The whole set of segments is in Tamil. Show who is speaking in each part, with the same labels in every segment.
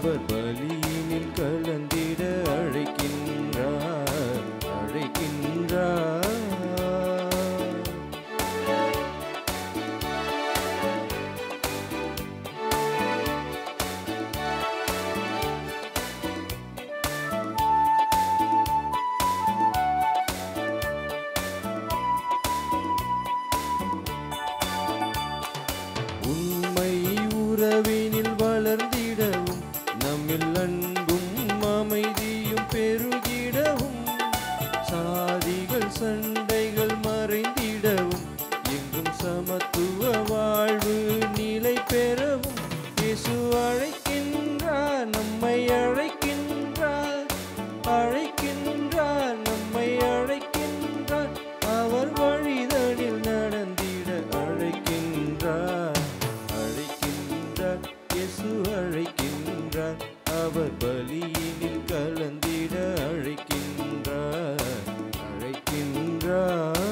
Speaker 1: அவர் பலியினில் கலந்திட அழைக்கின்றார் அழைக்கின்றார் உண்மை உறவினில் வளர்ந்திடவும் நம்மில் அன்பும் அமைதியும் பெருகிடவும் சாதிகள் சண்டைகள் மறைந்திடவும் எங்கும் சமத்துவ வாழ்வு நிலை பெறவும் இயேசு அழைக்கின்றார் நம்மை அழைக்கின்றார் அழைக்கின்றார் நம்மை அழைக்கின்றார் அவர் வழிதனில் நடந்திட அழைக்கின்றார் அழைக்கின்றார் இயேசு அழைக்கின்றார் அவர் பலியினில் கலந்திட அழைக்கின்றார் அழைக்கின்றார்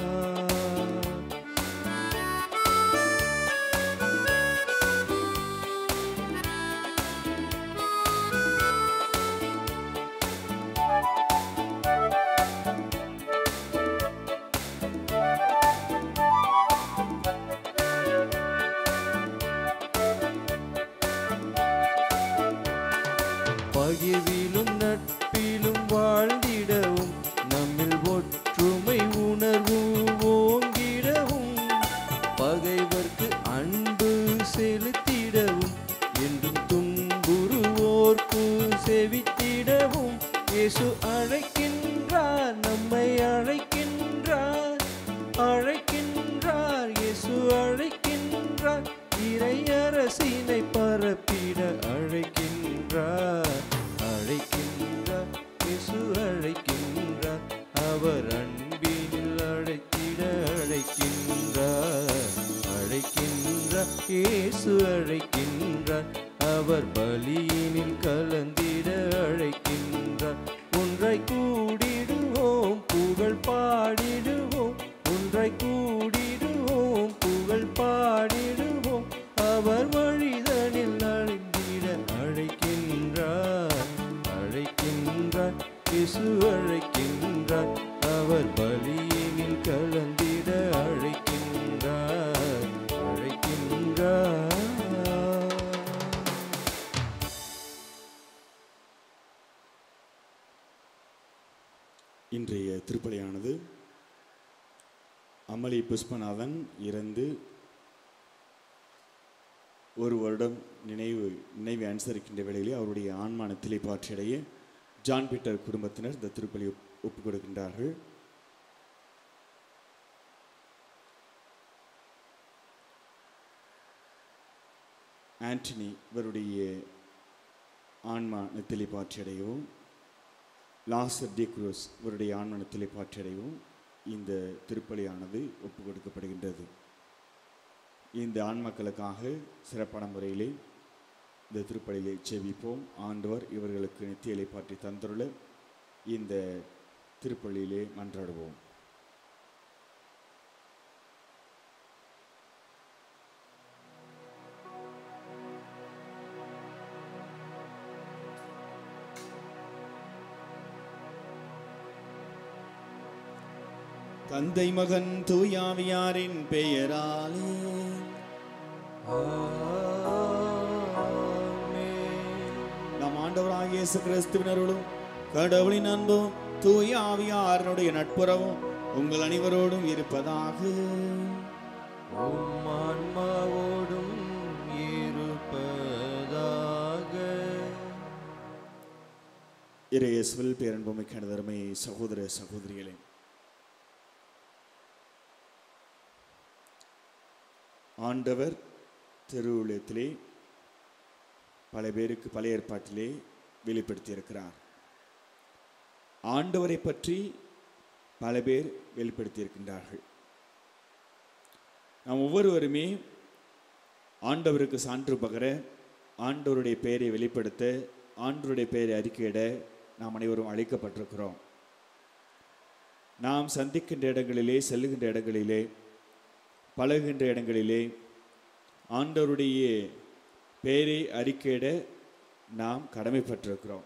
Speaker 1: பகிர்விலும் நட்பிலும் வாழ்ந்திடவும் நம்மில் ஒற்றுமை உணர்வு ஓங்கிடவும் பகைவர்க்கு அன்பு செலுத்திடவும் என்றும் துன்புறுவோர்க்கு செவித்திடவும் இயேசு அழைக்கின்றார் நம்மை அழைக்கின்றார் அழைக்கின்றார் இயேசு அழைக்கின்றார் இறையரசினை பரப்பிட அழைக்கின்றார் அழைக்கின்றார் இயேசு அழைக்கின்றார் அவர் அன்பினில் அழைத்திட அழைக்கின்றார் அழைக்கின்றார் இயேசு அழைக்கின்றார் அவர் பலியினில் கலந்திட அழைக்கின்றார் ஒன்றாய் கூடிடுவோம் புகழ் பாடிடுவோம் ஒன்றாய் கூடிடுவோம் புகழ் பாடிடுவோம் அவர் வழிதனில் அழைந்திட அழைக்கின்றார் அழைக்கின்றார் இயேசு அழைக்கின்றார் அவர் பலியினில் கலந்திட அழைக்கின்றார் அழைக்கின்றார்
Speaker 2: இன்றைய திருப்பலியானது அமளி புஷ்பநாதன் இறந்து ஒரு வருடம் நினைவு நினைவை அனுசரிக்கின்ற வேளையிலே அவருடைய ஆன்மானத்திலே பாற்றியடைய ஜான் பீட்டர் குடும்பத்தினர் இந்த திருப்பலி ஒப்- ஒப்புக் கொடுக்கின்றார்கள் ஆண்டனி இவருடைய ஆன்மா நெத்திலி பாற்றியடையவும் லாசர் டி குரூஸ் இவருடைய ஆன்மனத்திலே பாற்றடையவும் இந்த திருப்பலியானது ஒப்புக் கொடுக்கப்படுகின்றது இந்த ஆன்மக்களுக்காக சிறப்பான முறையிலே இந்த திருப்பலியை செவிப்போம் ஆண்டவர் இவர்களுக்கு நித்தியலை பாற்றி தந்துள்ள இந்த திருப்பலியிலே மன்றாடுவோம் தந்தை மகன் தூயாவியாரின் பெயராலே நம் ஆண்டவராகிய இயேசு கிறிஸ்துவின் அருளும் கடவுளின் அன்பும் தூய ஆவியாரனுடைய நட்புறவும் உங்கள் அனைவரோடும் இருப்பதாக
Speaker 1: உம் ஆன்மாவோடும் இருப்பதாக
Speaker 2: இறையேசுவில் பேரன்புமிக்க தருமை சகோதர சகோதரிகளே ஆண்டவர் திருவுலயத்திலே பல பேருக்கு பழைய ஏற்பாட்டிலே வெளிப்படுத்தியிருக்கிறார் ஆண்டவரை பற்றி பல பேர் வெளிப்படுத்தியிருக்கின்றார்கள் நாம் ஒவ்வொருவருமே ஆண்டவருக்கு சான்று பகர ஆண்டவருடைய பெயரை வெளிப்படுத்த ஆண்டவருடைய பெயரை அறிக்கையிட நாம் அனைவரும் அழைக்கப்பட்டிருக்கிறோம் நாம் சந்திக்கின்ற இடங்களிலே செல்லுகின்ற இடங்களிலே பழகுகின்ற இடங்களிலே ஆண்டவருடைய பெயரை அறிக்கையிட நாம் கடமைப்பட்டிருக்கிறோம்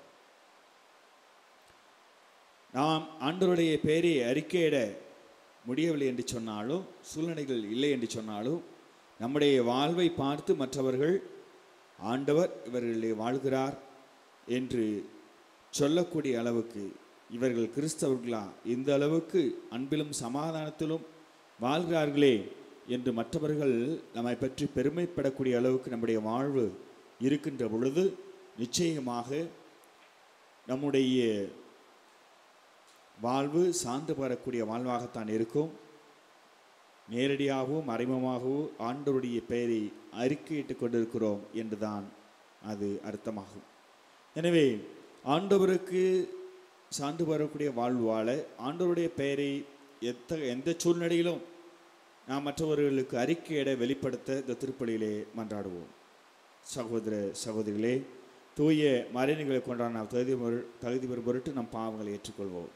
Speaker 2: நாம் ஆண்டவருடைய பெயரை அறிக்கையிட முடியவில்லை என்று சொன்னாலும் சூழ்நிலைகள் இல்லை என்று சொன்னாலும் நம்முடைய வாழ்வை பார்த்து மற்றவர்கள் ஆண்டவர் இவர்களிலே வாழ்கிறார் என்று சொல்லக்கூடிய அளவுக்கு இவர்கள் கிறிஸ்தவர்களா இந்த அளவுக்கு அன்பிலும் சமாதானத்திலும் வாழ்கிறார்களே என்று மற்றவர்கள் நம்மை பற்றி பெருமைப்படக்கூடிய அளவுக்கு நம்முடைய வாழ்வு இருக்கின்ற பொழுது நிச்சயமாக நம்முடைய வாழ்வு சார்ந்து பெறக்கூடிய வாழ்வாகத்தான் இருக்கும் நேரடியாகவோ மறைமுகமாகவோ ஆண்டவருடைய பெயரை அறிக்கையிட்டுக் கொண்டிருக்கிறோம் என்றுதான் அது அர்த்தமாகும் எனவே ஆண்டவருக்கு சார்ந்து வரக்கூடிய வாழ்வு வாழ ஆண்டவருடைய பெயரை எத்த எந்த சூழ்நிலையிலும் நாம் மற்றவர்களுக்கு அறிக்கையிட வெளிப்படுத்த இந்த திருப்பலியிலே மன்றாடுவோம் சகோதர சகோதரிகளே தூய மறைநிகளை கொண்டாட நாம் தகுதி பெறு- தகுதி பெறும் பொருட்டு நம் பாவங்களை ஏற்றுக்கொள்வோம்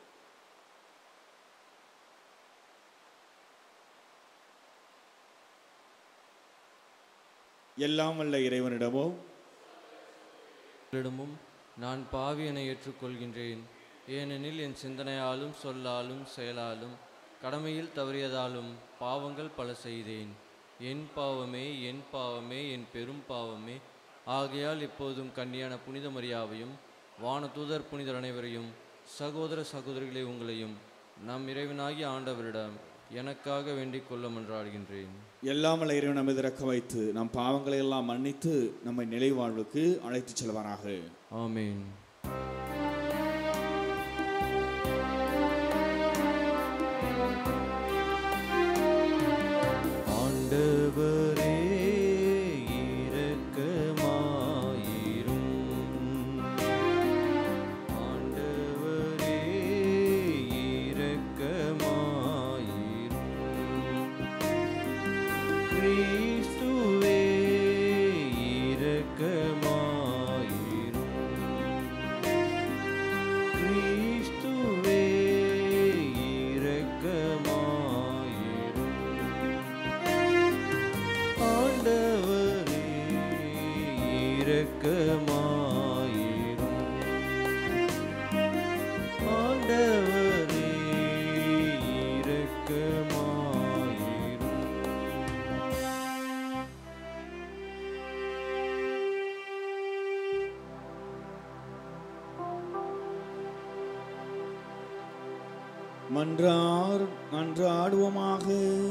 Speaker 2: எல்லாம் வல்ல இறைவனிடமோ
Speaker 1: உங்களிடமும் நான் பாவி என ஏற்றுக்கொள்கின்றேன் ஏனெனில் என் சிந்தனையாலும் சொல்லாலும் செயலாலும் கடமையில் தவறியதாலும் பாவங்கள் பல செய்தேன் என் பாவமே என் பாவமே என் பெரும் பாவமே ஆகையால் இப்போதும் கன்னியான புனித மரியாவையும் வானதூதர் புனிதர் அனைவரையும் சகோதர சகோதரிகளை உங்களையும் நம் இறைவனாகிய ஆண்டவரிடம் எனக்காக வேண்டிக் கொள்ள மன்றாடுகின்றேன்
Speaker 2: எல்லாம் வல்ல இறைவன் நம்மை இறக்க வைத்து நம் பாவங்களை எல்லாம் மன்னித்து நம்மை நிலை வாழ்வுக்கு அழைத்துச் செல்வாராக
Speaker 1: ஆமேன் ஆண்டவரே இரக்கமாயிரும் ஆண்டவரே இரக்கமாயிரும் கிறிஸ்துவே இரக்கமாயிரும் கிறிஸ்துவே இரக்கமாயிரும் ஆண்டவரே இரக்கமாயிரும் ஆண்டவரே இரக்கமாயிரும்
Speaker 2: மன்றார் மன்றாடுவோமாக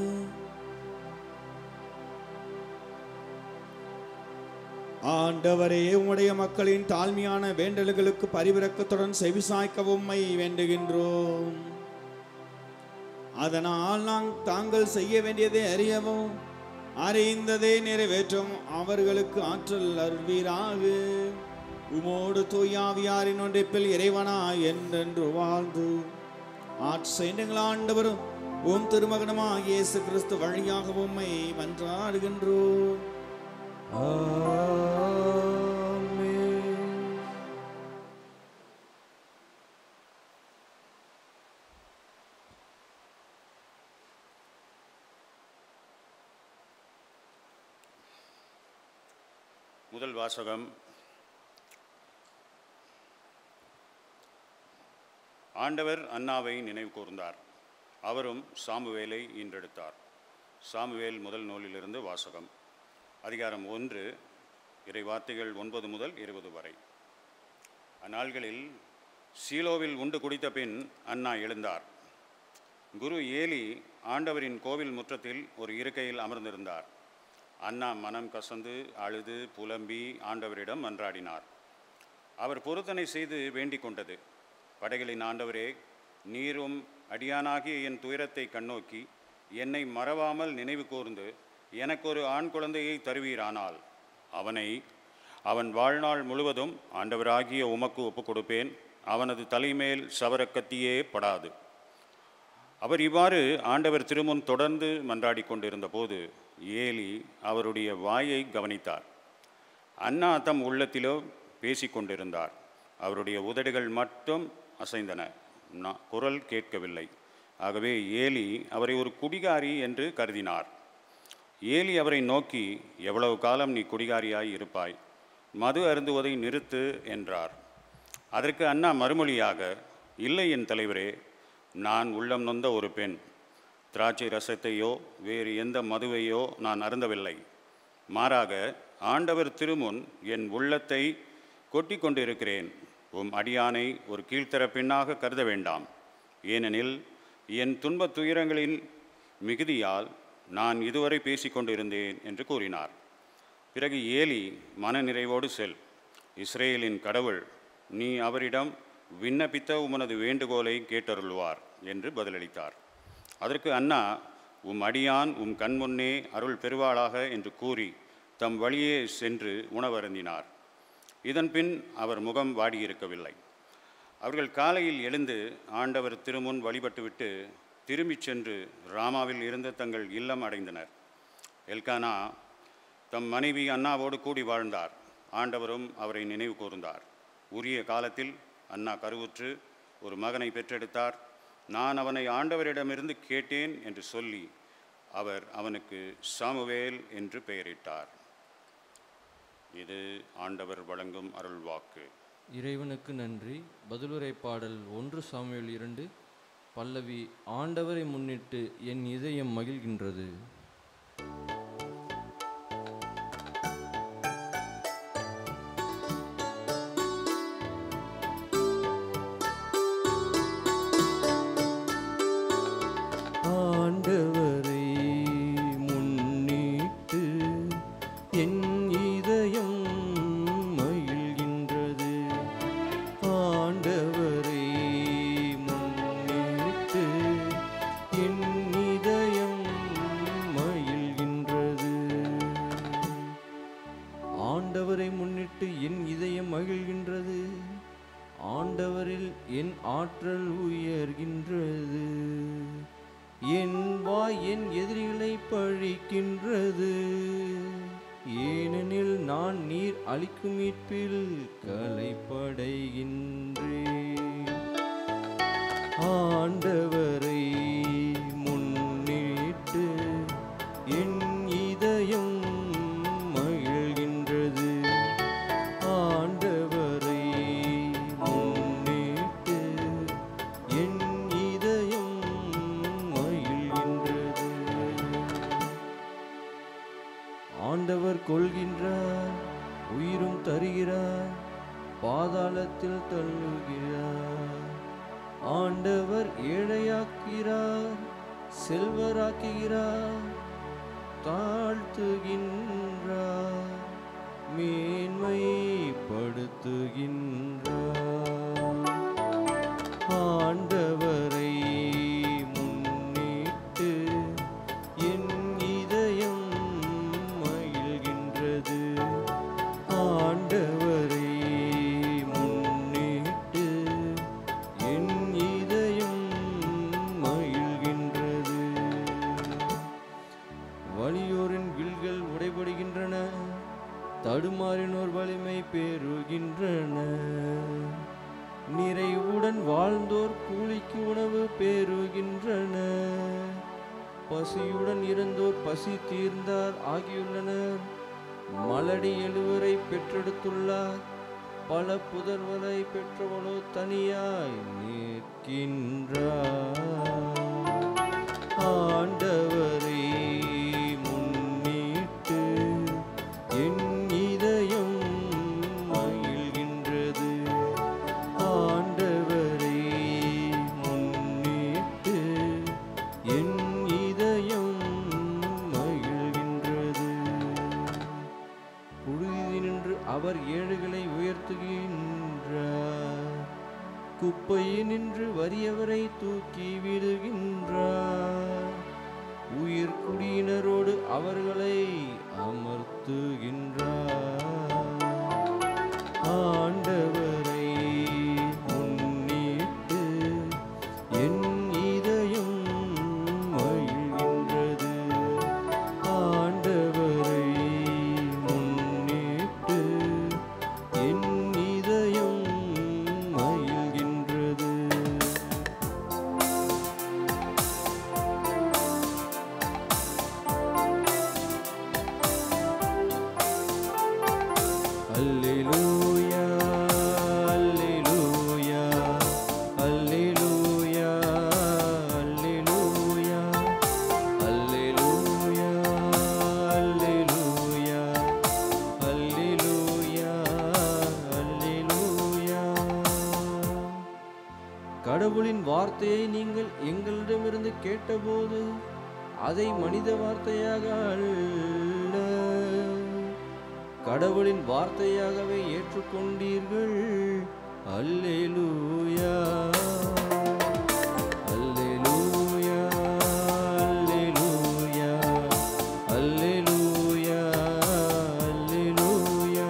Speaker 2: ஆண்டவரே உம்முடைய மக்களின் தாழ்மையான வேண்டல்களுக்கு பரிவிரக்கத்துடன் செவிசாய்க்க உம்மை வேண்டுகின்றோம் அதனால் நாம் தாங்கள் செய்ய வேண்டியதை அறியவும் அறிந்ததை நிறைவேற்றும் அவர்களுக்கு ஆற்றல் அருள்வீராக உமோடு தூயாவியாரின் ஒன்றிப்பில் இறைவனா என்றென்று வாழ்ந்து ஆட்செய்யுங்கள் ஆண்டவரும் உம் திருமகனமாக இயேசு கிறிஸ்து வழியாக உம்மை மன்றாடுகின்றோம்
Speaker 1: ஆமென்
Speaker 3: முதல் வாசகம் ஆண்டவர் அன்னாவை நினைவு கூர்ந்தார் அவரும் சாமுவேலை ஈன்றெடுத்தார் சாமுவேல் முதல் நூலிலிருந்து வாசகம் அதிகாரம் ஒன்று இறை வார்த்தைகள் ஒன்பது முதல் இருபது வரை அந்நாள்களில் சீலோவில் உண்டு குடித்த பின் அன்னா எழுந்தார் குரு ஏலி ஆண்டவரின் கோவில் முற்றத்தில் ஒரு இருக்கையில் அமர்ந்திருந்தார் அண்ணா மனம் கசந்து அழுது புலம்பி ஆண்டவரிடம் மன்றாடினார் அவர் பொருத்தனை செய்து வேண்டிக் கொண்டது படைகளின் ஆண்டவரே நீரும் அடியானாகிய என் துயரத்தை கண்ணோக்கி என்னை மறவாமல் நினைவு கூர்ந்து எனக்கு ஒரு ஆண் குழந்தையை தருவீரானால் அவனை அவன் வாழ்நாள் முழுவதும் ஆண்டவராகிய உமக்கு ஒப்புக் கொடுப்பேன் அவனது தலைமேல் சவரக்கத்தியே படாது அவர் இவ்வாறு ஆண்டவர் திருமுன் தொடர்ந்து மன்றாடி கொண்டிருந்த போது ஏலி அவருடைய வாயை கவனித்தார் அண்ணா தம் உள்ளத்திலோ பேசிக் கொண்டிருந்தார் அவருடைய உதடுகள் மட்டும் அசைந்தன நா- குரல் கேட்கவில்லை ஆகவே ஏலி அவரை ஒரு குடிகாரி என்று கருதினார் ஏலி அவரை நோக்கி எவ்வளவு காலம் நீ குடிகாரியாய் இருப்பாய் மது அருந்துவதை நிறுத்து என்றார் அதற்கு அண்ணா மறுமொழியாக இல்லை என் தலைவரே நான் உள்ளம் நொந்த ஒரு பெண் திராட்சை ரசத்தையோ வேறு எந்த மதுவையோ நான் அருந்தவில்லை மாறாக ஆண்டவர் திருமுன் என் உள்ளத்தை கொட்டிக் கொண்டிருக்கிறேன் உம் அடியானை ஒரு கீழ்த்தர பெண்ணாக கருத வேண்டாம் ஏனெனில் என் துன்பத் துயரங்களின் மிகுதியால் நான் இதுவரை பேசிக் கொண்டிருந்தேன் என்று கூறினார் பிறகு ஏலி மனநிறைவோடு செல் இஸ்ரேலின் கடவுள் நீ அவரிடம் விண்ணப்பித்த உமனது வேண்டுகோளை கேட்டருள்வார் என்று பதிலளித்தார் அதற்கு அண்ணா உம் அடியான் உம் கண்முன்னே அருள் பெறுவாளாக என்று கூறி தம் வழியே சென்று உணவருந்தினார் இதன் பின் அவர் முகம் வாடியிருக்கவில்லை அவர்கள் காலையில் எழுந்து ஆண்டவர் திருமுன் வழிபட்டுவிட்டு திரும்பிச் சென்று ராமாவில் இருந்த தங்கள் இல்லம் அடைந்தனர் எல்கானா தம் மனைவி அண்ணாவோடு கூடி வாழ்ந்தார் ஆண்டவரும் அவரை நினைவு கூர்ந்தார் உரிய காலத்தில் அண்ணா கருவுற்று ஒரு மகனை பெற்றெடுத்தார் நான் அவனை ஆண்டவரிடமிருந்து கேட்டேன் என்று சொல்லி அவர் அவனுக்கு சாமுவேல் என்று பெயரிட்டார் இது ஆண்டவர் வழங்கும் அருள்வாக்கு
Speaker 1: இறைவனுக்கு நன்றி பதிலுரை பாடல் ஒன்று சாமுவேல் இரண்டு பல்லவி ஆண்டவரை முன்னிட்டு என் இதயம் மகிழ்கின்றது ஆண்டவரை முன்னிட்டு என் இதயம் மகிழ்கின்றது ஆண்டவரை முன்னிட்டு என் இதயம் மகிழ்கின்றது ஆண்டவரை முன்னிட்டு என் இதயம் மகிழ்கின்றது ஆண்டவரில் என் ஆற்றல் உயர்கின்றது என் வாய் என் எதிரிகளை பழிக்கின்றது ஏனெனில் நான் நீர் அளிக்கும் மீட்பில் கலைப்படைகின்றேன் ஆண்டவரை முன்னிட்டு என் இதயம் மகிழ்கின்றது ஆண்டவரை முன்னிட்டு என் இதயம் மகிழ்கின்றது ஆண்டவர் கொள்கின்றார் உயிரும் தருகிறார் பாதாளத்தில் தள்ளுகிறார் ஆண்டவர் ஏழையாக்கிறார் செல்வராக்குகிறார் தாழ்த்துகின்றார் மேன்மைப்படுத்துகின்றார் ஆண்டவரை முன்னிட்டு என் இதயம் மகிழ்கின்றது ஆண்டவரை முன்னிட்டு என் இதயம் மகிழ்கின்றது வலியோரின் வில்கள் உடைபடுகின்றன தடுமாறினோர் வலிமை பெறுகின்றன நிறைவுடன் வாழ்ந்தோர் கூலிக்கு உணவு பெறுகின்றன பசியுடன் இருந்தோர் பசி தீர்ந்தார் ஆகியுள்ளனர் மலடி எழுவரை பெற்றெடுத்துள்ளார் பல புதல்வரை பெற்றவளோ தனியாய் நிற்கின்றார் ஆண்டவரை முன்னிட்டு என் இதயம் மகிழ்கின்றது ஆண்டவரை முன்னிட்டு என் இதயம் மகிழ்கின்றது புழுதி நின்று அவர் ஏழுகளை உயர்த்துகின்றார் குப்பையினின்று வறியவரை தூக்கி விடுகின்றார் உயிர் குடியினரோடு அவர்களை அமர்த்துகின்றார் ஆண்டவரை முன்னிட்டு என் இதயம் மகிழ்கின்றது ஆண்டவரை முன்னிட்டு என் இதயம் மகிழ்கின்றது அல்லேலூயா அல்லேலூயா அல்லேலூயா அல்லேலூயா அல்லேலூயா அல்லேலூயா அல்லேலூயா அல்லேலூயா கடவுளின் வார்த்தையை நீங்கள் எங்களிடமிருந்து கேட்டபோது அதை மனித வார்த்தையாக அல்ல கடவுளின் வார்த்தையாகவே ஏற்றுக்கொண்டீர்கள் அல்லேலூயா அல்லேலூயா அல்லேலூயா அல்லேலூயா அல்லேலூயா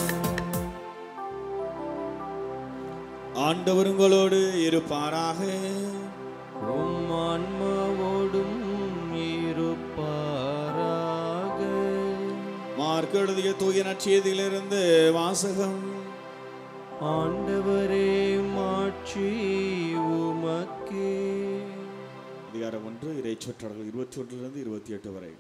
Speaker 2: ஆண்டவர் உங்களோடு இருப்பாராக
Speaker 1: உம் ஆன்மாவோடும் இருப்பாராக
Speaker 2: மார்க் எழுதிய தூய நற்செய்தியிலிருந்து வாசகம்
Speaker 1: ஆண்டவரே மாட்சி உமக்கே
Speaker 2: அதிகாரம் ஒன்று இறை சொற்றர்கள் இருபத்தி ஒன்றிலிருந்து இருபத்தி எட்டு வரை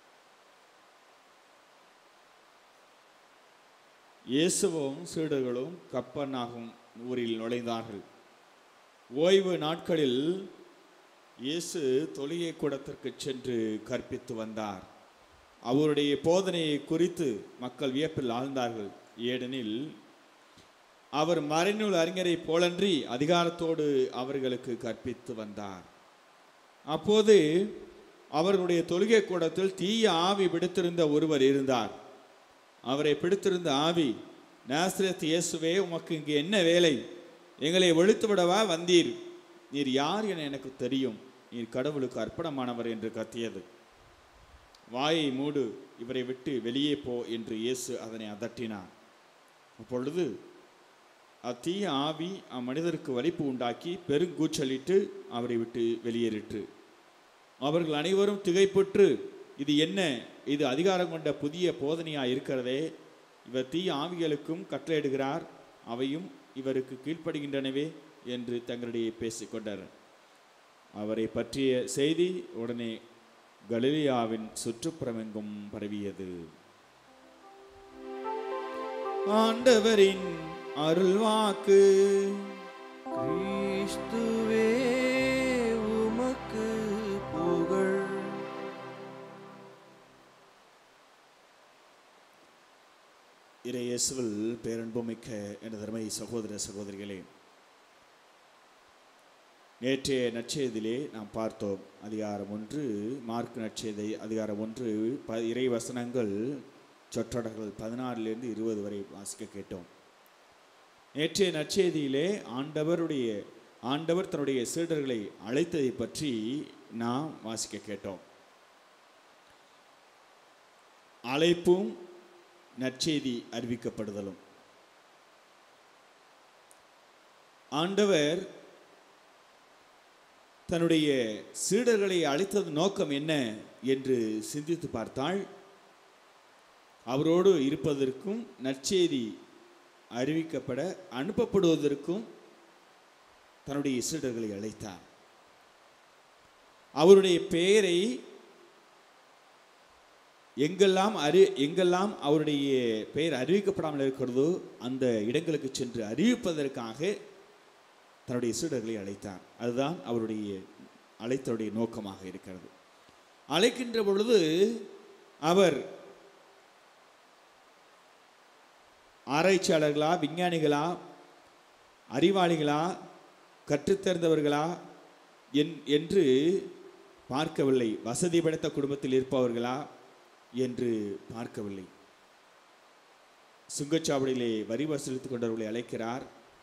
Speaker 2: இயேசுவும் சீடர்களும் கப்பர்நாகும் ஊரில் நுழைந்தார்கள் ஓய்வு நாட்களில் இயேசு தொழுகை கூடத்திற்கு சென்று கற்பித்து வந்தார் அவருடைய போதனையை குறித்து மக்கள் வியப்பில் ஆழ்ந்தார்கள் ஏனெனில் அவர் மறைநூல் அறிஞரைப் போலன்றி அதிகாரத்தோடு அவர்களுக்கு கற்பித்து வந்தார் அப்போது அவர்களுடைய தொழுகை கூடத்தில் தீய ஆவி பிடித்திருந்த ஒருவர் இருந்தார் அவரை பிடித்திருந்த ஆவி நாசிரத் இயேசுவே உமக்கு இங்கு என்ன வேலை எங்களை ஒழித்து விடவா வந்தீர் நீர் யார் என எனக்கு தெரியும் நீர் கடவுளுக்கு அர்ப்பணமானவர் என்று கத்தியது வாயை மூடு இவரை விட்டு வெளியே போ என்று இயேசு அதனை அதட்டினார் அப்பொழுது அத்தீய ஆவி அம்மனிதருக்கு வலிப்பு உண்டாக்கி பெருங்கூச்சலிட்டு அவரை விட்டு வெளியேறிற்று அவர்கள் அனைவரும் திகைப்புற்று இது என்ன இது அதிகாரம் கொண்ட புதிய போதனையா இருக்கிறதே இவர் தீய ஆவிகளுக்கும் கட்டளையிடுகிறார் அவையும் இவருக்கு கீழ்ப்படுகின்றனவே என்று தங்களிடையே பேசிக்கொண்டனர் அவரை பற்றிய செய்தி உடனே கலிலியாவின் சுற்றுப்புறமெங்கும் பரவியது ஆண்டவரின் அருள்வாக்கு
Speaker 1: கிறிஸ்துவே உமக்கு புகழ்
Speaker 2: இறை இயேசுவில் பேரன்புமிக்க எனது அருமை சகோதர சகோதரிகளே நேற்றைய நற்செய்தியிலே நாம் பார்த்தோம் அதிகாரம் ஒன்று மார்க் நற்செய்தி அதிகாரம் ஒன்று ப இறை வசனங்கள் சொற்றொடர்கள் பதினாறிலிருந்து இருபது வரை வாசிக்க கேட்டோம் நேற்றைய நற்செய்தியிலே ஆண்டவருடைய ஆண்டவர் தன்னுடைய சீடர்களை அழைத்ததை பற்றி நாம் வாசிக்க கேட்டோம் அழைப்பும் நற்செய்தி அறிவிக்கப்படுதலும் ஆண்டவர் தன்னுடைய சீடர்களை அழைத்தது நோக்கம் என்ன என்று சிந்தித்து பார்த்தால் அவரோடு இருப்பதற்கும் நற்செய்தி அறிவிக்கப்பட அனுப்பப்படுவதற்கும் தன்னுடைய சீடர்களை அழைத்தார் அவருடைய பெயரை எங்கெல்லாம் அறி எங்கெல்லாம் அவருடைய பெயர் அறிவிக்கப்படாமல் இருக்கிறதோ அந்த இடங்களுக்கு சென்று அறிவிப்பதற்காக தன்னுடைய சீடர்களை அழைத்தார் அதுதான் அவருடைய அழைத்தருடைய நோக்கமாக இருக்கிறது அழைக்கின்ற பொழுது அவர் ஆராய்ச்சியாளர்களா விஞ்ஞானிகளா அறிவாளிகளா கற்றுத்தேர்ந்தவர்களா என் என்று பார்க்கவில்லை வசதி படைத்த குடும்பத்தில் இருப்பவர்களா என்று பார்க்கவில்லை சுங்கச்சாவடியிலே வரி வசூலித்துக் கொண்டவர்களை அழைக்கிறார்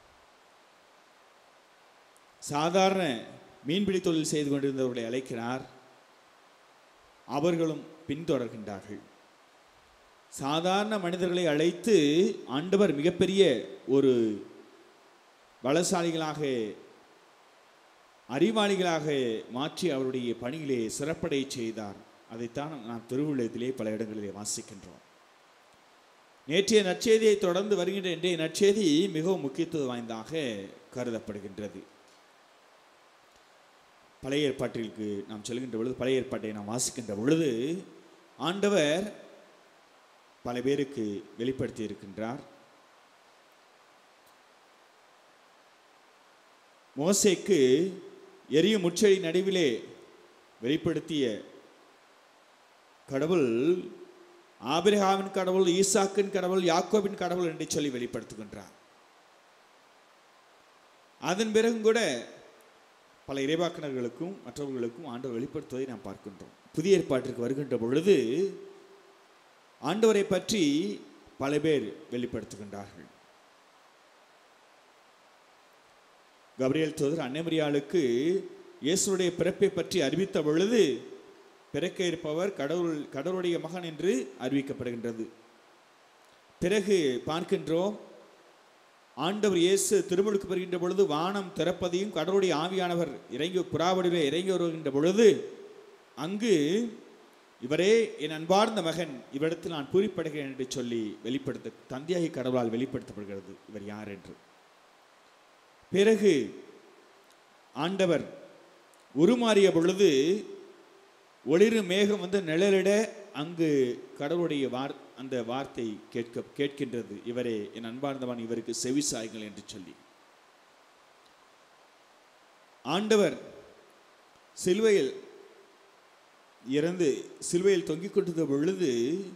Speaker 2: சாதாரண மீன்பிடி தொழில் செய்து கொண்டிருந்தவர்களை அழைக்கிறார் அவர்களும் பின்தொடர்கின்றார்கள் சாதாரண மனிதர்களை அழைத்து ஆண்டவர் மிகப்பெரிய ஒரு பலசாலிகளாக அறிவாளிகளாக மாற்றி அவருடைய பணியிலே சிறப்படை செய்தார் அதைத்தான் நாம் திருவிழத்திலே பல இடங்களிலே வாசிக்கின்றோம் நேற்றைய நற்செய்தியை தொடர்ந்து வருகின்ற இன்றைய நற்செய்தி மிகவும் முக்கியத்துவம் வாய்ந்ததாக கருதப்படுகின்றது பழைய ஏற்பாட்டிற்கு நாம் செல்கின்ற பொழுது பழைய ஏற்பாட்டை நாம் வாசிக்கின்ற பொழுது ஆண்டவர் பல பேருக்கு வெளிப்படுத்தி இருக்கின்றார் மோசேக்கு எரியும் முச்செடி நடுவிலே வெளிப்படுத்திய கடவுள் ஆபிரகாமின் கடவுள் ஈசாக்கின் கடவுள் யாக்கோபின் கடவுள் என்று சொல்லி வெளிப்படுத்துகின்றார் அதன் பிறகும் கூட பல இறைவாக்கினர்களுக்கும் மற்றவர்களுக்கும் ஆண்டவர் வெளிப்படுத்துவதை நாம் பார்க்கின்றோம் புதிய ஏற்பாட்டிற்கு வருகின்ற பொழுது ஆண்டவரை பற்றி பல பேர் வெளிப்படுத்துகின்றார்கள் கபிரியல் தூதர் அன்னைமரியாளுக்கு இயேசுடைய பிறப்பை பற்றி அறிவித்த பொழுது பிறக்க இருப்பவர் கடவுள் கடவுளுடைய மகன் என்று அறிவிக்கப்படுகின்றது பிறகு பார்க்கின்றோம் ஆண்டவர் இயேசு திருமுழுக்கு பெறுகின்ற பொழுது வானம் திறப்பதையும் கடவுளுடைய ஆவியானவர் இறங்கி புறாவடிவே இறங்கி வருகின்ற பொழுது அங்கு இவரே என் அன்பார்ந்த மகன் இவரிடத்தில் நான் பூரிப்படுகிறேன் என்று சொல்லி வெளிப்படுத்த தந்தையாகி கடவுளால் வெளிப்படுத்தப்படுகிறது இவர் யார் என்று பிறகு ஆண்டவர் உருமாறிய பொழுது ஒளிரு மேகம் வந்து நிழலிட அங்கு கடவுளுடைய வார் அந்த வார்த்தை கேட்க கேட்கின்றது இவரே என் அன்பார்ந்தவன் இவருக்கு செவிசாய்கள் என்று சொல்லி ஆண்டவர் சிலுவையில் இறந்து சிலுவையில் தொங்கிக் கொண்டிருந்த பொழுது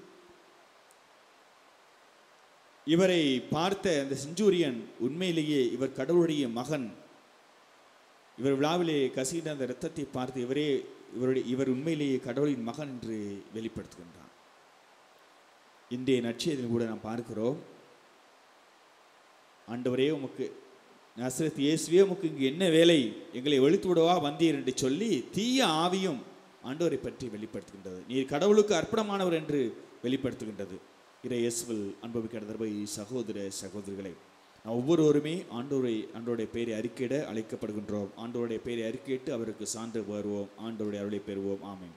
Speaker 2: இவரை பார்த்த அந்த செஞ்சூரியன் உண்மையிலேயே இவர் கடவுளுடைய மகன் இவர் விழாவிலே கசிகின்ற அந்த இரத்தத்தை பார்த்து இவரே இவருடைய இவர் உண்மையிலேயே கடவுளின் மகன் என்று வெளிப்படுத்துகின்றார் இன்றைய நட்சியத்தில் கூட நாம் பார்க்கிறோம் ஆண்டவரே உமக்கு நசரத் இயேசுவே உமக்கு இங்கு என்ன வேலை எங்களை வெளுத்து விடவா வந்தீர் என்று சொல்லி தீய ஆவியும் ஆண்டவரை பற்றி வெளிப்படுத்துகின்றது நீர் கடவுளுக்கு அர்ப்பணமானவர் என்று வெளிப்படுத்துகின்றது இறை இயேசுவில் அனுபவிக்கிற தர்பை சகோதர சகோதரிகளை நாம் ஒவ்வொருவருமே ஆண்டோரை ஆண்டோருடைய பெயரை அறிக்கையிட அழைக்கப்படுகின்றோம் ஆண்டோருடைய பெயரை அறிக்கையிட்டு அவருக்கு சான்று வருவோம் ஆண்டோருடைய அருளை பெறுவோம் ஆமென்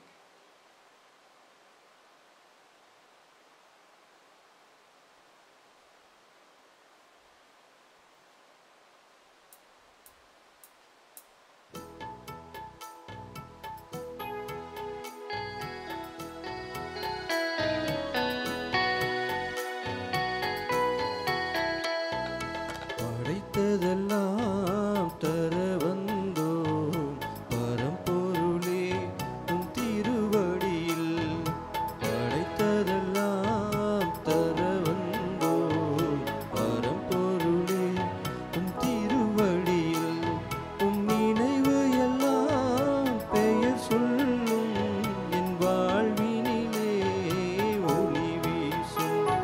Speaker 1: படைத்ததெல்லாம் தர வந்தோம் பரம்பொருளே உன் திருவடியில் படைத்ததெல்லாம் தர வந்தோம் பரம்பொருளே உன் திருவடியில் உன் நினைவு எல்லாம் பெயர் சொல்லும் என் வாழ்வினிலே ஒளி வீசும்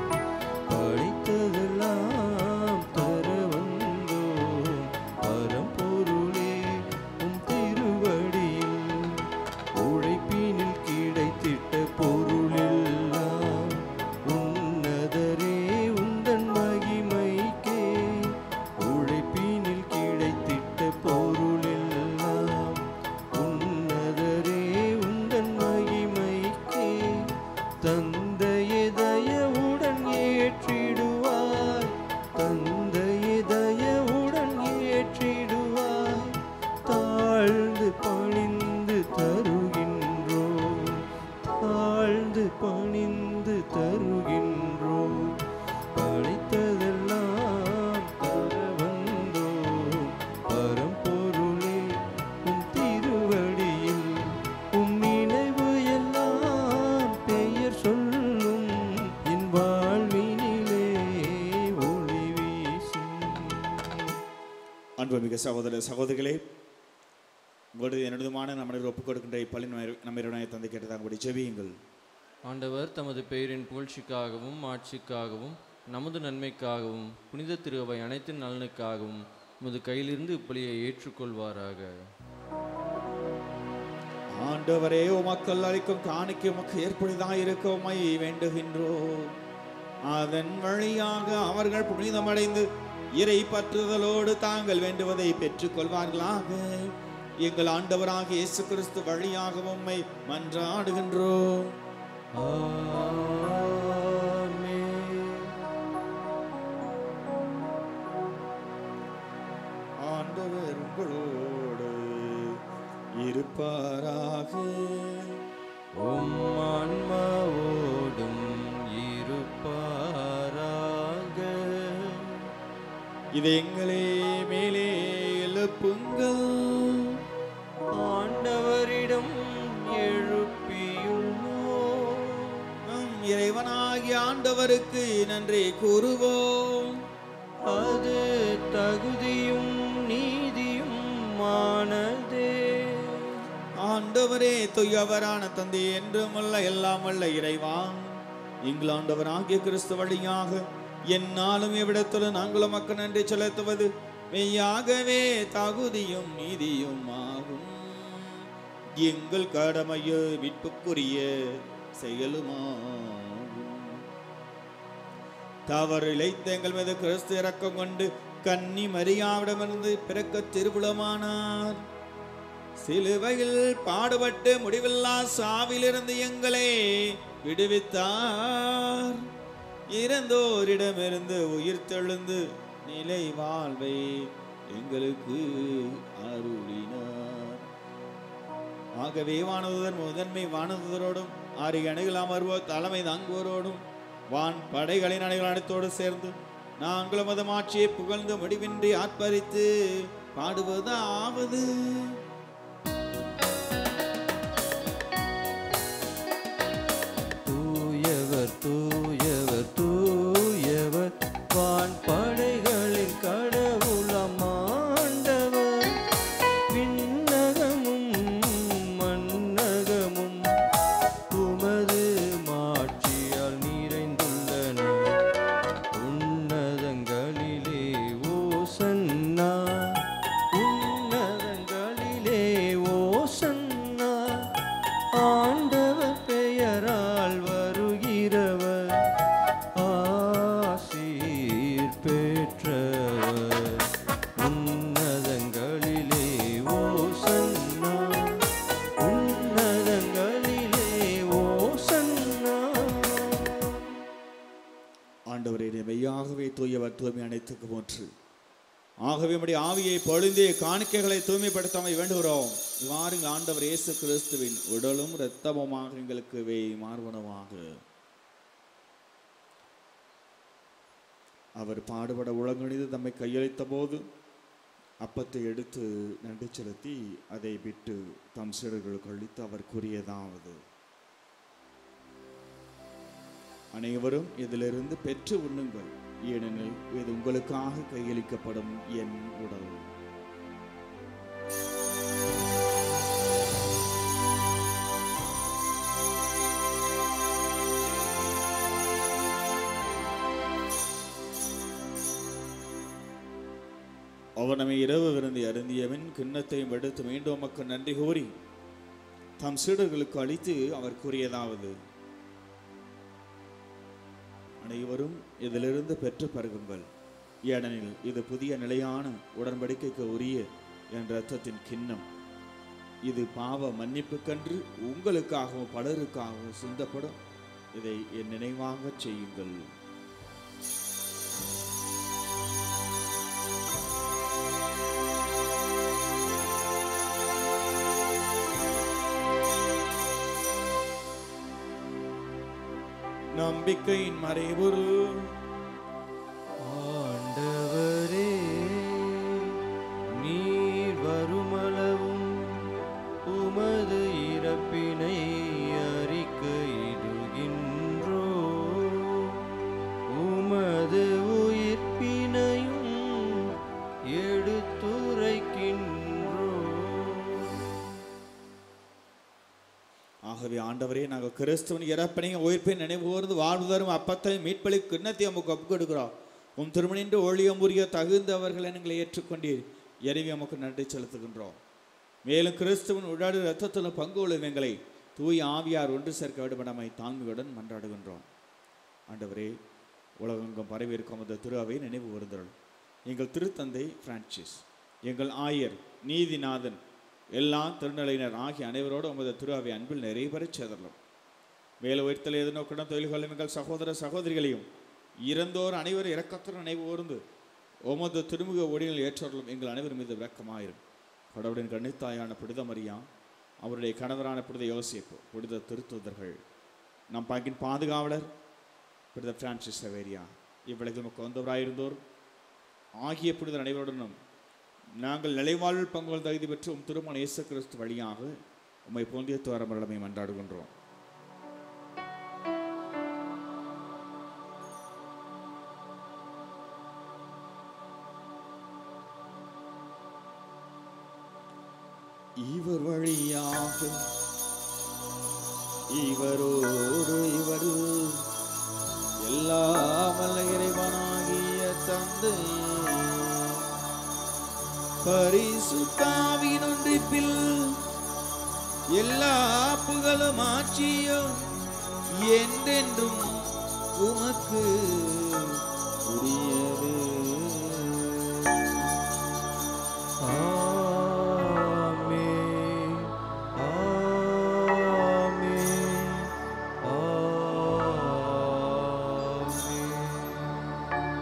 Speaker 1: படைத்ததெல்லாம் தர வந்தோம் பரம்பொருளே உம் திருவடியில் உழைப்பினில் கிடைத்திட்ட பொருளெல்லாம் உன்னதரே உந்தன் மகிமைக்கே உழைப்பினில் கிடைத்திட்ட பொருளெல்லாம் உன்னதரே உந்தன் மகிமைக்கே தந்தையே தயவுடன் ஏற்றிடுவாய் தந்தையே தயவுடன் ஏற்றிடுவாய் தாழ்ந்து பணிந்து தருகின்றோம் தாழ்ந்து பணிந்து தருகின்றோம் படைத்ததெல்லாம் தர வந்தோம் பரம்பொருளே உன் திருவடியில் உன் நினைவு எல்லாம் பெயர் சொல்லும் என் வாழ்வினிலே ஒளி வீசும்
Speaker 2: அன்புமிகு சகோதர சகோதரிகளே உங்களது என்னுமான நம்மளை ஒப்புக் கொடுக்கின்ற இப்பள்ளி நம்மளுடைய தந்தை கேட்டதாக கூடி ஜெபியுங்கள்
Speaker 1: ஆண்டவர் தமது பெயரின் புகழ்ச்சிக்காகவும் ஆட்சிக்காகவும் நமது நன்மைக்காகவும் புனித திருவை அனைத்து நலனுக்காகவும் உமது கையிலிருந்து இப்பலியை ஏற்றுக்கொள்வாராக
Speaker 2: ஆண்டவரே உமக்கள் அளிக்கும் காணிக்கை உமக்கு ஏற்புடையதாக இருக்க உமை வேண்டுகின்றோம் அதன் வழியாக அவர்கள் புனிதமடைந்து இறை பற்றுதலோடு தாங்கள் வேண்டுவதை பெற்றுக் கொள்வார்களாக எங்கள் ஆண்டவராக இயேசு கிறிஸ்து வழியாக உம்மை மன்றாடுகின்றோம்
Speaker 1: ஆமென்.
Speaker 2: ஆண்டவர் உங்களோடு இருப்பாராக
Speaker 1: உம் ஆன்மாவோடும் இருப்பாராக
Speaker 2: இது எங்களே மேலே எழுப்புங்கள்
Speaker 1: ஆண்டவரிடம் எழுப்பியுள்ளோம்
Speaker 2: நம் இறைவனாகிய ஆண்டவருக்கு நன்றி கூறுவோம்
Speaker 1: அது தகுதியும் நீதியும் ஆனதே
Speaker 2: ஆண்டவரே துயவரான தந்தை என்றும் அல்ல எல்லாம் அல்ல இறைவா எங்கள் ஆண்டவராகிய கிறிஸ்து வழியாக என்னாலும் எவ்விடத்திலும் நாங்களும் மக்கள் நன்றி செலுத்துவது மெய்யாகவே தகுதியும் நீதியும் ஆகும் எங்கள் கடமையோ விட்டுக்குரிய செயலுமாகும் தவறு இழைத்த எங்கள் மீது கிறிஸ்து இறக்கம் கொண்டு கன்னி மரியாவிடமிருந்து பிறக்க திருப்புலமானார் சிலுவையில் பாடுபட்டு முடிவில்லா சாவிலிருந்து எங்களை விடுவித்தார் இறந்தோரிடமிருந்து உயிர் தெழுந்து நிலை வாழ்வை எங்களுக்கு அருளினார் ஆகவே வானதுதர் முதன்மை வானதுதரோடும் ஆறு அணுகள் அமர்வோர் தலைமை தாங்குவோரோடும் வான் படைகளின் அணைகள் அனைத்தோடு சேர்ந்து நாங்களும் அது ஆட்சியை புகழ்ந்து முடிவின்றி ஆர்ப்பரித்து பாடுவதாவது
Speaker 1: தூயவர் தூயவர் தூயவர் வான் படைகளின் கடவுளம் ஆண்டவர் விண்ணகமும் மன்னகமும் உமது மாட்சியால் நிறைந்துள்ளன உன்னதங்களிலே ஓசன்னா உன்னதங்களிலே ஓசன்னா ஆண்டவர் பெயரால் வருகிறவர் ஆசீர் பெற்றவர் உன்னதங்களிலே ஓசன்னா உன்னதங்களிலே ஓசன்னா
Speaker 2: ஆண்டவரே நீர் மெய்யாகவே தூயவர் தூய்மை அனைத்துக்கு ஒன்று ஆகவே நம்முடைய ஆவியை பொழுந்தே காணிக்கைகளை தூய்மைப்படுத்தாமல் வேண்டுகிறோம் இவ்வாறு எங்கள் ஆண்டவர் இயேசு கிறிஸ்துவின் உடலும் இரத்தமுமாக எங்களுக்கு வே மார்பனமாக அவர் பாடுபட உளங்கணிந்து தம்மை கையளித்த போது அப்பத்தை எடுத்து நன்றி செலுத்தி அதை விட்டு தம் சீடர்களுக்கு அளித்து அவர் கூறியதாவது அனைவரும் இதிலிருந்து பெற்று உண்ணுங்கள் ஏனெனில் இது உங்களுக்காக கையளிக்கப்படும் என் உடல் அவர் நம்மை இரவு விருந்தி அருந்தியவன் கிண்ணத்தையும் எடுத்து மீண்டும் மக்கள் நன்றி கூறி தம் சீடர்களுக்கு அளித்து அவர் கூறியதாவது அனைவரும் இதிலிருந்து பெற்று பருகுங்கள் ஏனெனில் இது புதிய நிலையான உடன்படிக்கைக்கு உரிய என் இரத்தத்தின் கிண்ணம் இது பாவ மன்னிப்புக்கன்று உங்களுக்காகவும் பலருக்காகவும் சிந்தப்படும் இதை என் நினைவாகச் செய்யுங்கள் நம்பிக்கையின் மறைபொருள்
Speaker 1: ஆண்டவரே நீர் வருமளவும் உமது இறப்பினை அறிக்கையிடுகின்றோ உமது உயிர்ப்பினையும் எடுத்துரைக்கின்றோ
Speaker 2: ஆகவே ஆண்டவரே நாங்கள் கிறிஸ்துவன் இறப்பனையும் உயிர்ப்பை நினைவு கூர்ந்து வாழ்வு தரும் அப்பத்தை மீட்பளி கிண்ணத்தை நமக்கு ஒப்பு கொடுக்கிறோம் உம் திருமணின்று ஒளியம் உரிய தகுந்தவர்களை எங்களை ஏற்றுக்கொண்டீர் எனவே நமக்கு நன்றி செலுத்துகின்றோம் மேலும் கிறிஸ்துவன் உடாடு இரத்தத்தில் பங்கு கொள்ளும் எங்களை தூய் ஆவியார் ஒன்று சேர்க்க வேண்டுமெனமை தாங்குடன் மன்றாடுகின்றோம் ஆண்டவரே உலகெங்கும் பரவி இருக்கும் அந்த திரு அவை நினைவு கூர்ந்தருள் எங்கள் திருத்தந்தை பிரான்சிஸ் எங்கள் ஆயர் நீதிநாதன் எல்லா திருநிலையினர் ஆகிய அனைவரோடு உமது திரு அவை அன்பில் நிறைவேறச் சேதரலும் மேல உயர்த்தல் எதிர்நோக்கிடம் தொழில் கொள்ளும் எங்கள் சகோதர சகோதரிகளையும் இறந்தோர் அனைவரும் இரக்கத்துடன் நினைவு கூர்ந்து உமது திருமுக ஒடிகள் ஏற்றவர்களும் எங்கள் அனைவர் மீது விளக்கமாயிரும் கடவுளின் கண்ணித்தாயான புனித மரியா அவருடைய கணவரான புனித யோசிப்பு புனித திருத்துதர்கள் நம் பங்கின் பாதுகாவலர் புனித பிரான்சிஸ் சவேரியா இவ்விளக்கு நமக்கு வந்தவராயிருந்தோர் ஆகிய புனித அனைவருடனும் நாங்கள் நிலைவாழ்வில் பங்குகள் தகுதி பெற்று உம் திருமண இயேசு கிறிஸ்து வழியாக உம்மை போந்திய துவாரமரமை மன்றாடுகின்றோம் இவர் வழியாக இவரோடு இவர் எல்லாமல்ல இறைவனாகிய தந்தை பரிசுத்தாவின் ஒன்றிப்பில் எல்லா புகழும் ஆட்சியும் என்றென்றும் உமக்கு உரியது
Speaker 1: ஆமென். ஆமென். ஆமென்.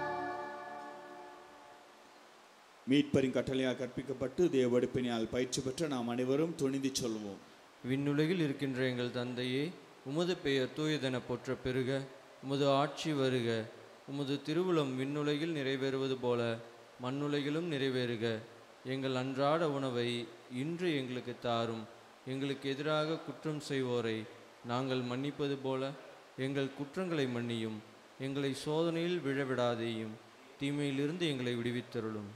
Speaker 2: மீட்பரின் கட்டளையால் கற்பிக்கப்பட்டு தேவடுப்பினால் பயிற்சி பெற்ற நாம் அனைவரும் துணிந்து சொல்வோம்
Speaker 1: விண்ணுலகில் இருக்கின்ற எங்கள் தந்தையே உமது பெயர் தூயதென போற்ற பெருக உமது ஆட்சி வருக உமது திருவுளம் விண்ணுலகில் நிறைவேறுவது போல மண்ணுலகிலும் நிறைவேறுக எங்கள் அன்றாட உணவை இன்று எங்களுக்கு தாரும் எங்களுக்கு எதிராக குற்றம் செய்வோரை நாங்கள் மன்னிப்பது போல எங்கள் குற்றங்களை மன்னியும் எங்களை சோதனையில் விழவிடாதேயும் தீமையிலிருந்து எங்களை விடுவித்தருளும்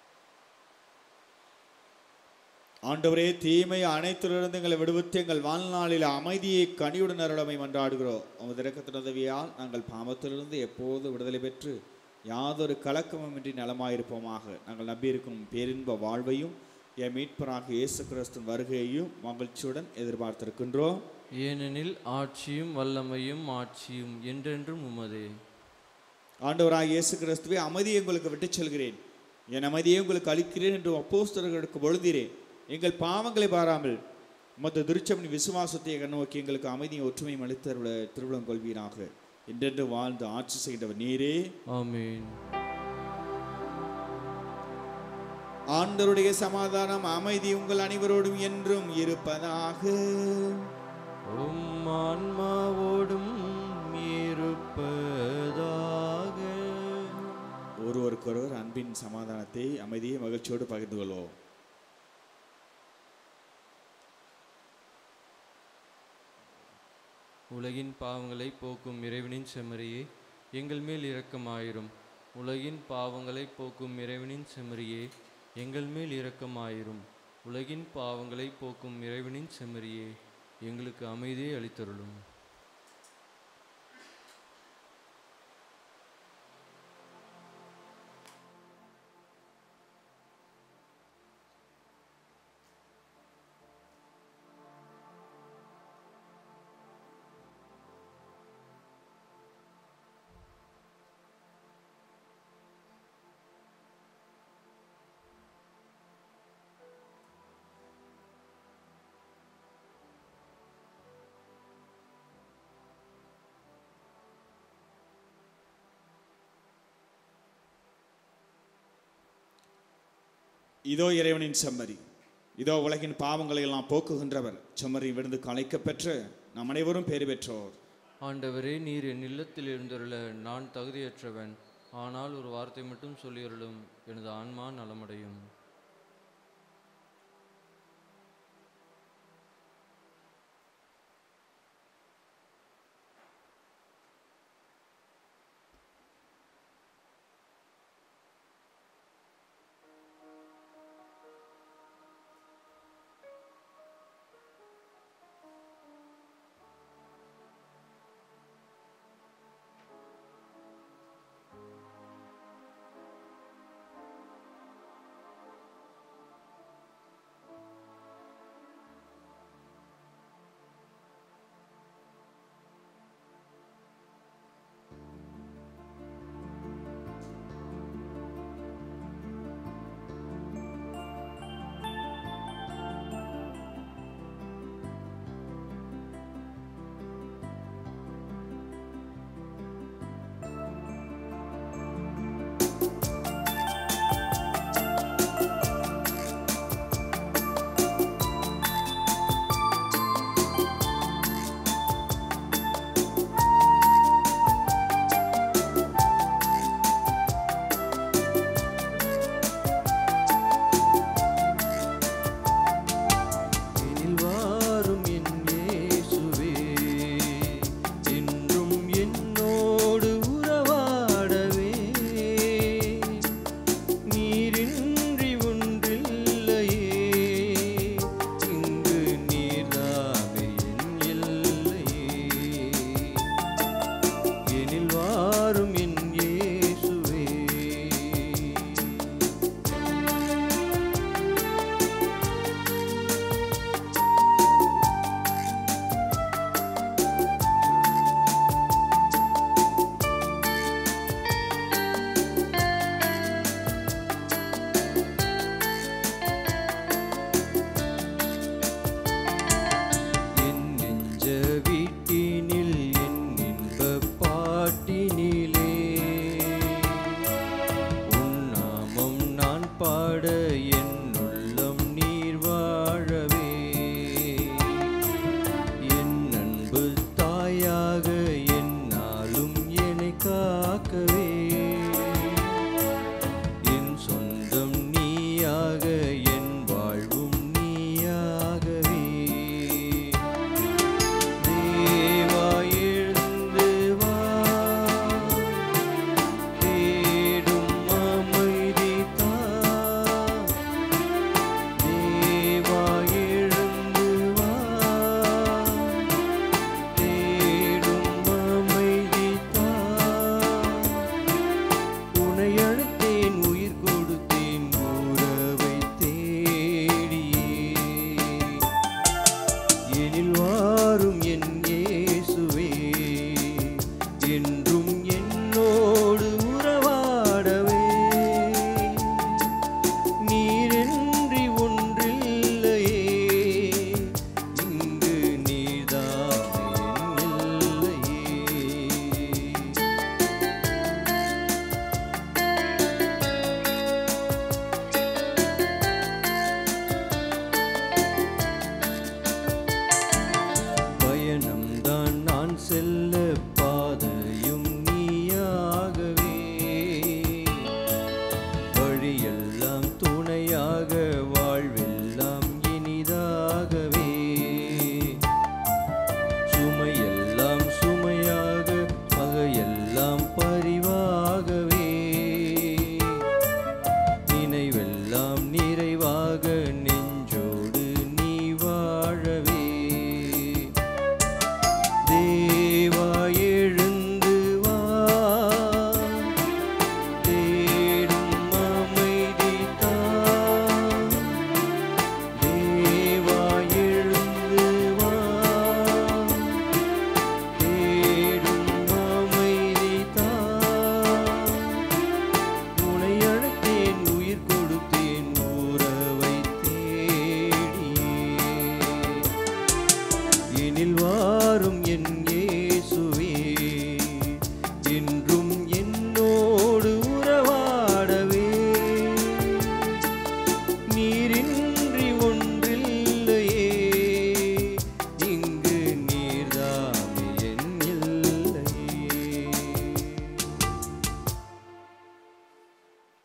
Speaker 2: ஆண்டவரே தீமை அனைத்திலிருந்து எங்களை விடுவித்து எங்கள் வாழ்நாளில் அமைதியை கனியுடன் அருளமை மன்றாடுகிறோம் உமது இரக்கத்தின் உதவியால் நாங்கள் பாவத்திலிருந்து எப்போது விடுதலை பெற்று யாதொரு கலக்கமுமின்றி நலமாயிருப்போமாக நாங்கள் நம்பியிருக்கும் பேரின்ப வாழ்வையும் என் மீட்பராக இயேசு கிறிஸ்துவின் வருகையையும் மகிழ்ச்சியுடன் எதிர்பார்த்திருக்கின்றோம்
Speaker 1: ஏனெனில் ஆட்சியும் வல்லமையும் ஆட்சியும் என்றென்றும் உமதே
Speaker 2: ஆண்டவராக இயேசு கிறிஸ்துவை அமைதியை உங்களுக்கு விட்டுச் செல்கிறேன் என் அமைதியை உங்களுக்கு அளிக்கிறேன் என்று அப்போஸ்தலர்களுக்கு பொழுதிரேன் எங்கள் பாவங்களை பாராமல் மொத்த திருச்சமணி விசுவாசத்தை கண்ணோக்கி எங்களுக்கு அமைதியும் ஒற்றுமையும் அளித்து அருள திருவிழம் கொள்வீராக என்றென்று வாழ்ந்து ஆட்சி செய்தவர் நீரே
Speaker 1: ஆமென்
Speaker 2: ஆண்டவருடைய சமாதானம் அமைதி உங்கள் அனைவரோடும் என்றும் இருப்பதாக
Speaker 1: உம் ஆன்மாவோடும் இருப்பதாக
Speaker 2: ஒருவருக்கொருவர் அன்பின் சமாதானத்தை அமைதியை மகிழ்ச்சியோடு பகிர்ந்து கொள்வோம்
Speaker 1: உலகின் பாவங்களை போக்கும் இறைவனின் செம்மறியே எங்கள் மேல் இரக்கமாயிரும் உலகின் பாவங்களை போக்கும் இறைவனின் செம்மறியே எங்கள் மேல் இரக்கமாயிரும் உலகின் பாவங்களை போக்கும் இறைவனின் செம்மறியே எங்களுக்கு அமைதியை அளித்தருளும்
Speaker 2: இதோ இறைவனின் செம்மறி இதோ உலகின் பாவங்களை எல்லாம் போக்குகின்றவர் செம்மறி விழுந்து கலைக்கப் பெற்று நாம் அனைவரும் பேறு பெற்றோர்
Speaker 1: ஆண்டவரே நீர் என் இல்லத்தில் இருந்தருள நான் தகுதியற்றவன் ஆனால் ஒரு வார்த்தை மட்டும் சொல்லியருளும் எனது ஆன்மா நலமடையும்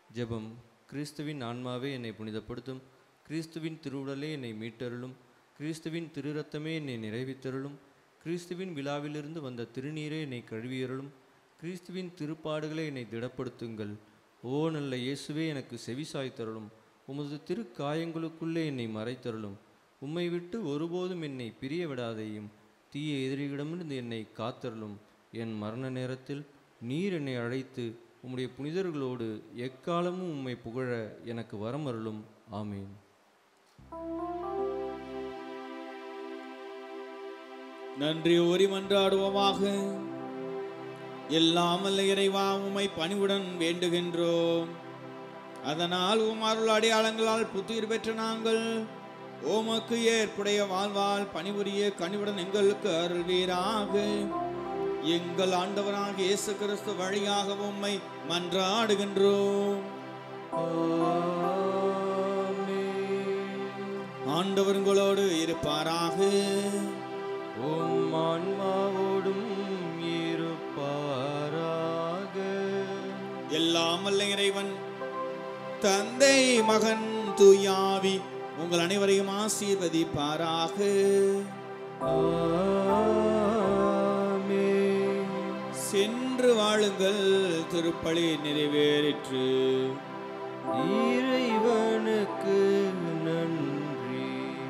Speaker 1: ஜெபம் கிறிஸ்துவின் ஆன்மாவே என்னை புனிதப்படுத்தும் கிறிஸ்துவின் திருவுடலே என்னை மீட்டருளும் கிறிஸ்துவின் திருரத்தமே என்னை நிறைவித்தருளும் கிறிஸ்துவின் விழாவிலிருந்து வந்த திருநீரே என்னை கழுவியருளும் கிறிஸ்துவின் திருப்பாடுகளை என்னை திடப்படுத்துங்கள் ஓ நல்ல இயேசுவே எனக்கு செவிசாய்த்தருளும் உமது திருக்காயங்களுக்குள்ளே என்னை மறைத்தருளும் உம்மை விட்டு ஒருபோதும் என்னை பிரிய விடாதேயும் தீய எதிரிகளிடமிருந்து என்னை காத்தருளும் என் மரண நேரத்தில் நீர் என்னை அழைத்து உம்முடைய புனிதர்களோடு எக்காலமும் உம்மை புகழ எனக்கு வரமருளும் ஆமீன்
Speaker 2: நன்றி ஓரி மன்றாடுவோமாக எல்லாம் வல்ல இறைவா உம்மை பணிவுடன் வேண்டுகின்றோம் அதனால் உம் அருள் அடையாளங்களால் புத்துயிர் பெற்ற நாங்கள் உமக்கு ஏற்புடைய வாழ்வால் பணிபுரிய கனிவுடன் எங்களுக்கு அருள்வீராக எங்கள் ஆண்டவராக இயேசு கிறிஸ்து வழியாக உம்மை மன்றாடுகின்றோம் ஆண்டவர் உங்களோடு இருப்பாராக
Speaker 1: உம் ஆன்மாவோடும் இருப்பாராக
Speaker 2: எல்லாம் வல்ல இறைவன் தந்தை மகன் தூயாவி உங்கள் அனைவரையும் ஆசீர்வதிப்பாராக
Speaker 1: ஆமென்.
Speaker 2: சென்று வாழுங்கள் திருப்பலி நிறைவேறிற்று
Speaker 1: இறைவனுக்கு நன்றி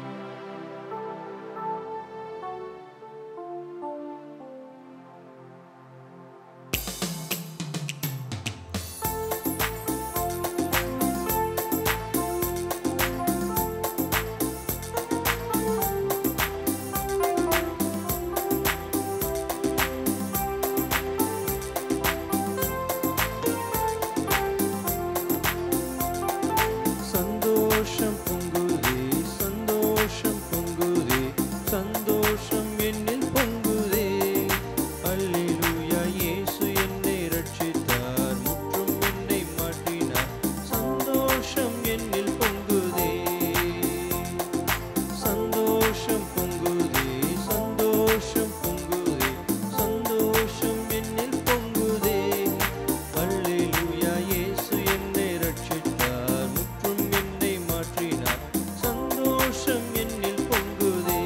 Speaker 1: சந்தோஷம் பொங்குதே சந்தோஷம் பொங்குதே சந்தோஷம் என்னில் பொங்குதே அல்லேலூயா இயேசு என்னை ரட்சித்தார் முற்றும் என்னை மாற்றினார் சந்தோஷம் என்னில் பொங்குதே சந்தோஷம் பொங்குதே சந்தோஷம் பொங்குதே சந்தோஷம் என்னில் பொங்குதே அல்லேலூயா இயேசு என்னை ரட்சித்தார் முற்றும் என்னை மாற்றினார் சந்தோஷம் என்னில் பொங்குதே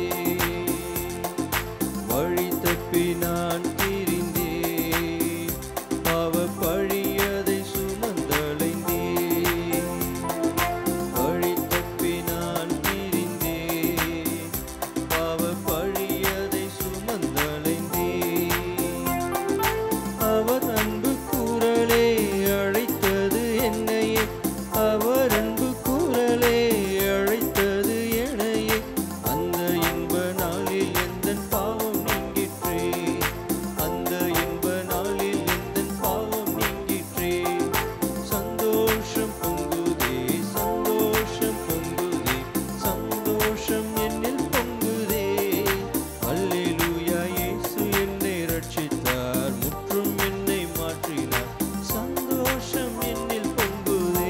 Speaker 1: வழி தப்பி நான் திரிந்தேன் அவ பழியதை சுமந்தலைந்தேன் வழி தப்பி நான் திரிந்தேன் அவ பழியதை சுமந்தலைந்தேன் அவர் அன்பு குரலே அழைத்தது என்னையே அவர் அன்பு குரலே அழைத்தது என்னையே அந்த இன்ப நாளில் எந்த பாவம் நீங்கிற்றே அந்த இன்ப நாளில் எந்த பாவம் நீங்கிற்றே சந்தோஷம் பொங்குதே சந்தோஷம் பொங்குதே சந்தோஷம் என்னில் பொங்குதே அல்லேலூயா இயேசு என்னை ரட்சித்தார் முற்றும் என்னை மாற்றினார் சந்தோஷம் என்னில் பொங்குதே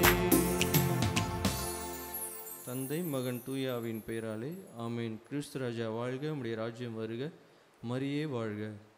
Speaker 1: தந்தை மகன் தூயாவின் பெயராலே ஆமீன் கிறிஸ்து ராஜா வாழ்க உம்முடைய ராஜ்யம் வருக மரியே வாழ்க